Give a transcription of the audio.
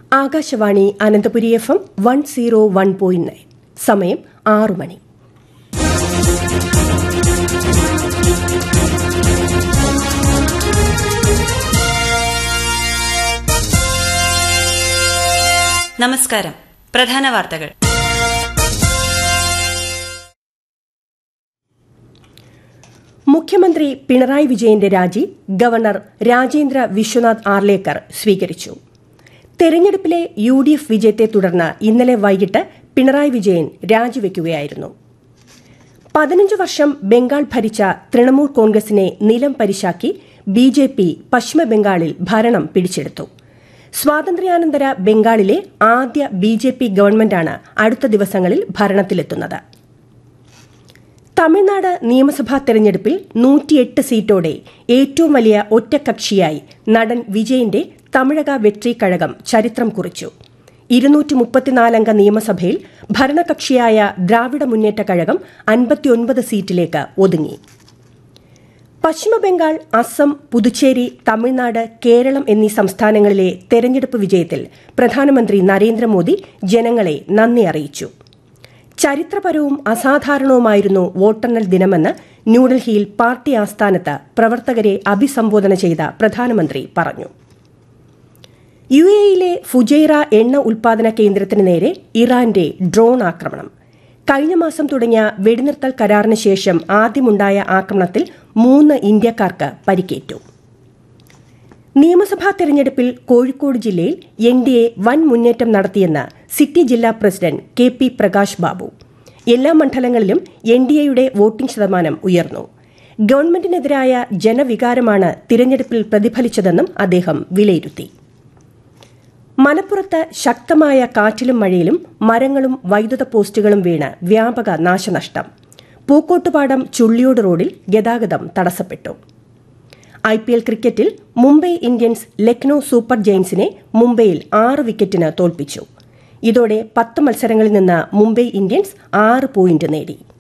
Akashvani Ananthapuri F M one zero one point nine സമയം ആറു മണി നമസ്കാരം പ്രധാന വാർത്തകൾ മുഖ്യമന്ത്രി പിണറായി വിജയന്റെ രാജി ഗവർണർ രാജേന്ദ്ര വിശ്വനാഥ് ആർലേക്കർ സ്വീകരിച്ചു തെരഞ്ഞെടുപ്പിലെ യു ഡി എഫ് വിജയത്തെ തുടർന്ന് ഇന്നലെ വൈകിട്ട് പിണറായി വിജയൻ രാജിവെക്കുകയായിരുന്നു പതിനഞ്ച് വർഷം ബംഗാൾ ഭരിച്ച തൃണമൂൽ കോൺഗ്രസിനെ നിലം പരിശാക്കി ബി ജെ പി പശ്ചിമബംഗാളിൽ ഭരണം പിടിച്ചെടുത്തു സ്വാതന്ത്ര്യാനന്തര ബംഗാളിലെ ആദ്യ ബി ജെ പി ഗവൺമെന്റാണ് അടുത്ത ദിവസങ്ങളിൽ ഭരണത്തിലെത്തുന്നത് തമിഴ്നാട് നിയമസഭാ തെരഞ്ഞെടുപ്പിൽ നൂറ്റിയെട്ട് സീറ്റോടെ ഏറ്റവും വലിയ ഒറ്റക്കക്ഷിയായി നടൻ വിജയന്റെ തമിഴക വെട്രി കഴകം ചരിത്രം കുറിച്ചു ഇരുന്നൂറ്റി മുപ്പത്തിനാലംഗ നിയമസഭയിൽ ഭരണകക്ഷിയായ ദ്രാവിഡ മുന്നേറ്റ കഴകം അൻപത്തിയൊൻപത് സീറ്റിലേക്ക് ഒതുങ്ങി പശ്ചിമബംഗാൾ അസം പുതുച്ചേരി തമിഴ്നാട് കേരളം എന്നീ സംസ്ഥാനങ്ങളിലെ തെരഞ്ഞെടുപ്പ് വിജയത്തിൽ പ്രധാനമന്ത്രി നരേന്ദ്രമോദി ജനങ്ങളെ നന്ദി അറിയിച്ചു ചരിത്രപരവും അസാധാരണവുമായിരുന്നു വോട്ടെണ്ണൽ ദിനമെന്ന് ന്യൂഡൽഹിയിൽ പാർട്ടി ആസ്ഥാനത്ത് പ്രവർത്തകരെ അഭിസംബോധന ചെയ്ത പ്രധാനമന്ത്രി പറഞ്ഞു യു എയിലെ ഫുജൈറ എണ്ണ ഉൽപാദന കേന്ദ്രത്തിന് നേരെ ഇറാന്റെ ഡ്രോൺ ആക്രമണം കഴിഞ്ഞ മാസം തുടങ്ങിയ വെടിനിർത്തൽ കരാറിന് ശേഷം ആദ്യമുണ്ടായ ആക്രമണത്തിൽ മൂന്ന് ഇന്ത്യക്കാർക്ക് പരിക്കേറ്റു നിയമസഭാ തെരഞ്ഞെടുപ്പിൽ കോഴിക്കോട് ജില്ലയിൽ എൻ ഡി എ വൻ മുന്നേറ്റം നടത്തിയെന്ന് സിറ്റി ജില്ലാ president K P Prakash Babu എല്ലാ മണ്ഡലങ്ങളിലും എൻ ഡി എയുടെ വോട്ടിംഗ് ശതമാനം ഉയർന്നു ഗവൺമെന്റിനെതിരായ ജനവികാരമാണ് തിരഞ്ഞെടുപ്പിൽ പ്രതിഫലിച്ചതെന്നും അദ്ദേഹം വിലയിരുത്തി മലപ്പുറത്ത് ശക്തമായ കാറ്റിലും മഴയിലും മരങ്ങളും വൈദ്യുത പോസ്റ്റുകളും വീണ് വ്യാപക നാശനഷ്ടം പൂക്കോട്ടുപാടം ചുള്ളിയോട് റോഡിൽ ഗതാഗതം തടസ്സപ്പെട്ടു ഐ പി എൽ ക്രിക്കറ്റിൽ മുംബൈ ഇന്ത്യൻസ് ലക്നൌ സൂപ്പർ ജയൻസിനെ മുംബൈയിൽ ആറ് വിക്കറ്റിന് തോൽപ്പിച്ചു ഇതോടെ പത്ത് മത്സരങ്ങളിൽ നിന്ന് മുംബൈ ഇന്ത്യൻസ് ആറ് പോയിന്റ് നേടി